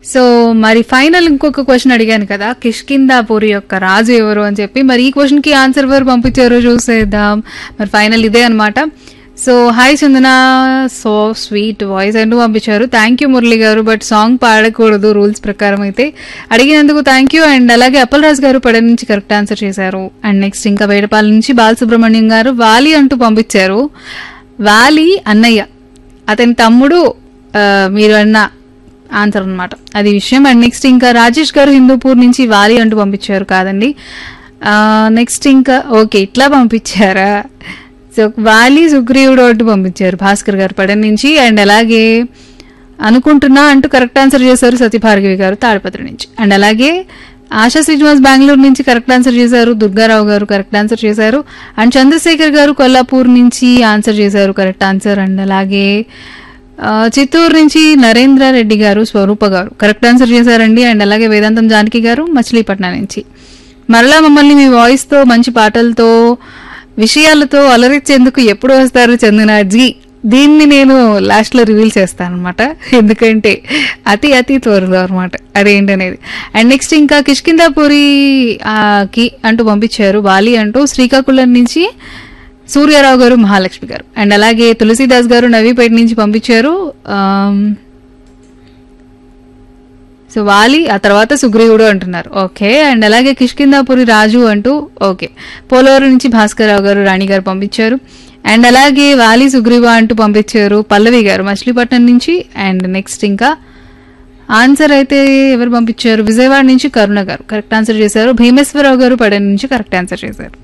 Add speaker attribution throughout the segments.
Speaker 1: so మరి final ఇంకొక question అడిగాను కదా కిష్కిందాపూరి యొక్క రాజు ఎవరు అని చెప్పి మరి ఈ క్వశ్చన్ కి ఆన్సర్ ఎవరు పంపించారో చూసేద్దాం మరి ఫైనల్ ఇదే అన్నమాట so hi Chandana so sweet voice అంటూ పంపించారు థ్యాంక్ యూ మురళి గారు బట్ సాంగ్ పాడకూడదు రూల్స్ ప్రకారం అయితే అడిగినందుకు థ్యాంక్ యూ అండ్ అలాగే అప్పలరాజు గారు పడ నుంచి కరెక్ట్ ఆన్సర్ చేశారు అండ్ నెక్స్ట్ ఇంకా వేడపాల నుంచి బాలసుబ్రహ్మణ్యం గారు వాలి అంటూ పంపించారు వాలి అన్నయ్య అతని తమ్ముడు ఆ, మీరు అన్న ఆన్సర్ అన్నమాట అది విషయం అండ్ నెక్స్ట్ ఇంకా రాజేష్ గారు హిందూపూర్ నుంచి వాలి అంటూ పంపించారు కాదండి నెక్స్ట్ ఇంకా ఓకే ఇట్లా పంపించారా సో వాలి సుగ్రీవుడు అంటూ పంపించారు భాస్కర్ గారు పడన నుంచి అండ్ అలాగే అనుకుంటున్నా అంటూ కరెక్ట్ ఆన్సర్ చేశారు సత్యభార్గవి గారు తాడిపత్రి నుంచి అండ్ అలాగే ఆశా శ్రీనివాస్ బెంగళూరు నుంచి కరెక్ట్ ఆన్సర్ చేశారు దుర్గారావు గారు కరెక్ట్ ఆన్సర్ చేశారు అండ్ చంద్రశేఖర్ గారు కొల్లాపూర్ నుంచి ఆన్సర్ చేశారు కరెక్ట్ ఆన్సర్ అండ్ అలాగే ఆ, చిత్తూరు నుంచి నరేంద్ర రెడ్డి గారు స్వరూప గారు కరెక్ట్ ఆన్సర్ చేశారండి అండ్ అలాగే వేదాంతం జానకి గారు మచిలీపట్నం నుంచి మరలా మమ్మల్ని మీ వాయిస్తో మంచి పాటలతో విషయాలతో అలరించేందుకు ఎప్పుడు వస్తారు చందనాజీ దీన్ని నేను లాస్ట్లో రివీల్ చేస్తాను అనమాట ఎందుకంటే అతి అతి త్వరలో అనమాట అదేంటనేది అండ్ నెక్స్ట్ ఇంకా కిష్కిందాపురి ఆ, కి అంటూ పంపించారు వాలి అంటూ శ్రీకాకుళం నుంచి సూర్యారావు గారు మహాలక్ష్మి గారు అండ్ అలాగే తులసీదాస్ గారు నవీపేట నుంచి పంపించారు ఆమ్, సో వాలి ఆ తర్వాత సుగ్రీవుడు అంటున్నారు ఓకే అండ్ అలాగే కిష్కిందాపురి రాజు అంటూ ఓకే పోలవరం నుంచి భాస్కరరావు గారు రాణి గారు పంపించారు అండ్ అలాగే వాలి సుగ్రీవ అంటూ పంపించారు పల్లవి గారు మచిలీపట్నం నుంచి అండ్ నెక్స్ట్ ఇంకా ఆన్సర్ అయితే ఎవరు పంపించారు విజయవాడ నుంచి కరుణ గారు కరెక్ట్ ఆన్సర్ చేశారు భీమేశ్వరరావు గారు పడన్ నుంచి కరెక్ట్ ఆన్సర్ చేశారు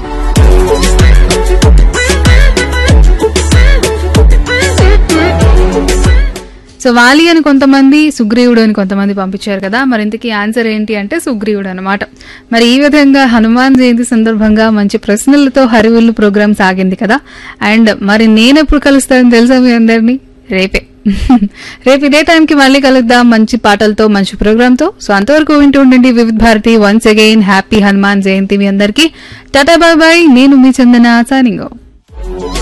Speaker 1: సో వాలి అని కొంతమంది సుగ్రీవుడు అని కొంతమంది పంపించారు కదా మరి ఇంతకీ ఆన్సర్ ఏంటి అంటే సుగ్రీవుడు అనమాట మరి ఈ విధంగా హనుమాన్ జయంతి సందర్భంగా మంచి ప్రశ్నలతో హరివిల్లు ప్రోగ్రామ్ సాగింది కదా అండ్ మరి నేను ఎప్పుడు కలుస్తానని తెలుసా మీ అందరినీ రేపే రేపు ఇదే టైంకి మళ్ళీ కలుద్దాం మంచి పాటలతో మంచి ప్రోగ్రామ్తో సో అంతవరకు వింటూ ఉండండి Vividh Bharati once again happy Hanuman Jayanti మీ అందరికీ టాటా బాయ్ బాయ్ నేను మీ చందన సానింగో